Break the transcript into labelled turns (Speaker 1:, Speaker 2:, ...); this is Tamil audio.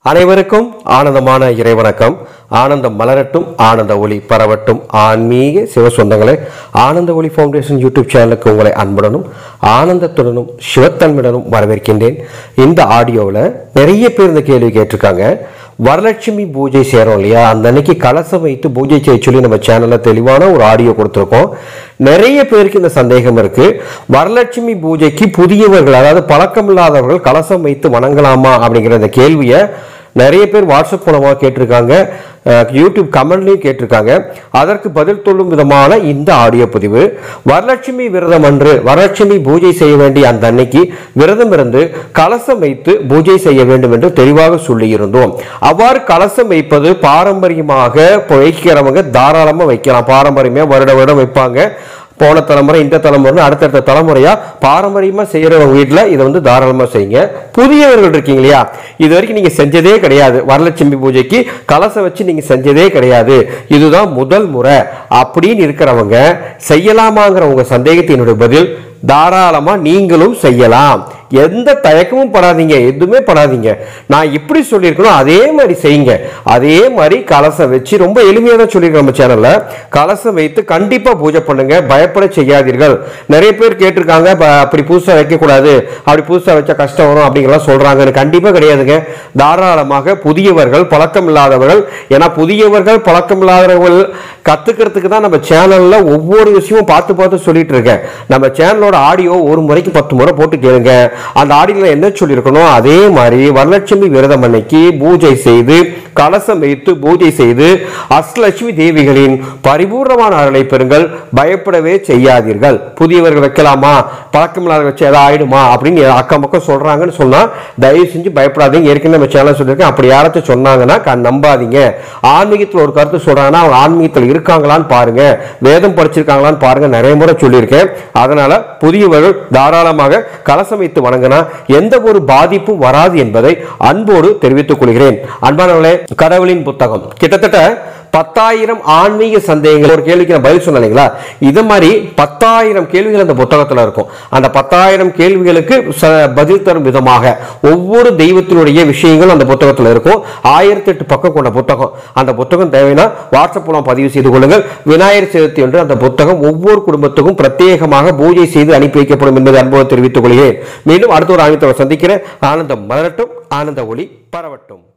Speaker 1: அனைவருக்கும் ஆனந்தமான இறைவணக்கம் ஆனந்தம் மலரட்டும் ஆனந்த ஒளி பரவட்டும் ஆன்மீக சிவ சொந்தங்களே ஆனந்த ஒளி ஃபவுண்டேஷன் யூடியூப் சேனலுக்கு உங்களை அன்புடனும் ஆனந்தத்துடனும் சிவத்தன்மையுடனும் வரவேற்கின்றேன் இந்த ஆடியோவில் நிறைய பேர் இந்த கேள்வி கேட்டிருக்காங்க வரலட்சுமி பூஜை சேரும் இல்லையா அந்த அன்னைக்கு கலசம் வைத்து பூஜை செய்ய சொல்லி நம்ம சேனல்ல தெளிவான ஒரு ஆடியோ கொடுத்துருக்கோம் நிறைய பேருக்கு இந்த சந்தேகம் இருக்கு வரலட்சுமி பூஜைக்கு புதியவர்கள் அதாவது பழக்கம் இல்லாதவர்கள் கலசம் வைத்து வணங்கலாமா அப்படிங்கிற இந்த கேள்வியை நிறைய பேர் வாட்ஸ்அப் மூலமாக கேட்டிருக்காங்க அஹ், யூடியூப் கமெண்ட்லையும் கேட்டிருக்காங்க அதற்கு பதில் சொல்லும் விதமான இந்த ஆடியோ பதிவு வரலட்சுமி விரதம் அன்று வரலட்சுமி பூஜை செய்ய வேண்டிய அந்த அன்னைக்கு விரதம் இருந்து கலசம் வைத்து பூஜை செய்ய வேண்டும் என்று தெளிவாக சொல்லியிருந்தோம் அவ்வாறு கலசம் வைப்பது பாரம்பரியமாக இப்போ வைக்கிறவங்க தாராளமாக வைக்கலாம் பாரம்பரியமாக வருட வருடம் வைப்பாங்க போன தலைமுறை இந்த தலைமுறை அடுத்தடுத்த தலைமுறையா பாரம்பரியமா செய்யறவங்க வீட்டுல இதை வந்து தாராளமா செய்யுங்க புதியவர்கள் இருக்கீங்க இல்லையா இது வரைக்கும் நீங்க செஞ்சதே கிடையாது வரலட்சுமி பூஜைக்கு கலசம் வச்சு நீங்க செஞ்சதே கிடையாது இதுதான் முதல் முறை அப்படின்னு இருக்கிறவங்க செய்யலாமாங்கிற உங்க சந்தேகத்தினுடைய பதில் தாராளமா நீங்களும் செய்யலாம் எந்த தயக்கமும் படாதீங்க எதுவுமே படாதீங்க நான் எப்படி சொல்லியிருக்கணும் அதே மாதிரி செய்யுங்க அதே மாதிரி கலசம் வச்சு ரொம்ப எளிமையாக தான் சொல்லியிருக்கோம் நம்ம சேனல்ல கலசம் வைத்து கண்டிப்பா பூஜை பண்ணுங்க பயப்பட செய்யாதீர்கள் நிறைய பேர் கேட்டிருக்காங்க "ப- அப்படி புதுசா வைக்கக்கூடாது அப்படி புதுசா வச்சா கஷ்டம் வரும் அப்படிங்கலாம் சொல்றாங்க கண்டிப்பா கிடையாதுங்க தாராளமாக புதியவர்கள் பழக்கம் இல்லாதவர்கள் ஏன்னா புதியவர்கள் பழக்கம் இல்லாதவர்கள் கத்துக்கிறதுக்கு தான் நம்ம சேனல்ல ஒவ்வொரு விஷயமும் பார்த்து பார்த்து சொல்லிட்டு இருக்கேன் நம்ம சேனலோட ஆடியோ ஒரு முறைக்கு பத்து முறை போட்டு கேளுங்க அந்த ஆடியோல என்ன சொல்லியிருக்கணும் அதே மாதிரி வரலட்சுமி விரதம் அன்னைக்கு பூஜை செய்து கலசம் வைத்து பூஜை செய்து அஷ்டலட்சுமி தேவிகளின் பரிபூர்ணமான அருளை பெறுங்கள் பயப்படவே செய்யாதீர்கள் புதியவர்கள் வைக்கலாமா பழக்கமில்லாத வச்சு எதாவது ஆயிடுமா அப்படின்னு அக்கம் பக்கம் சொல்றாங்கன்னு சொன்னா தயவு செஞ்சு பயப்படாதீங்க ஏற்கனவே நம்ம சேனல் சொல்லியிருக்கேன் அப்படி யாராச்சும் சொன்னாங்கன்னா க- நம்பாதீங்க ஆன்மீகத்தில் ஒரு கருத்து சொல்றாங்கன்னா அவங்க ஆன்மீகத்தில் இருக்காங்களான்னு பாருங்க வேதம் படிச்சிருக்காங்களான்னு பாருங்க நிறைய முறை சொல்லியிருக்கேன் அதனால புதியவர்கள் தாராளமாக கலசம் வைத்து வணங்கினா எந்த ஒரு பாதிப்பும் வராது என்பதை அன்போடு தெரிவித்துக் கொள்கிறேன் அன்பானவர்களே கடவுளின் புத்தகம் கிட்டத்தட்ட பத்தாயிரம் ஆன்மீக சந்தேகங்கள் ஒரு கேள்விக்கு நான் பதில் சொன்னேன் இல்லைங்களா இது மாதிரி பத்தாயிரம் கேள்விகள் அந்த புத்தகத்துல இருக்கும் அந்த பத்தாயிரம் கேள்விகளுக்கு ச- பதில் தரும் விதமாக ஒவ்வொரு தெய்வத்தினுடைய விஷயங்கள் அந்த புத்தகத்துல இருக்கும் ஆயிரத்தி எட்டு பக்கம் கொண்ட புத்தகம் அந்த புத்தகம் தேவைன்னா வாட்ஸ்அப் மூலம் பதிவு செய்து கொள்ளுங்கள் விநாயகர் சதுர்த்தி என்று அந்த புத்தகம் ஒவ்வொரு குடும்பத்துக்கும் பிரத்யேகமாக பூஜை செய்து அனுப்பி வைக்கப்படும் என்பதை அன்போடு தெரிவித்துக் கொள்கிறேன் மீண்டும் அடுத்த ஒரு ஆணித்தவர் சந்திக்கிறேன் ஆனந்தம் மலரட்டும் ஆனந்த ஒளி பரவட்டும்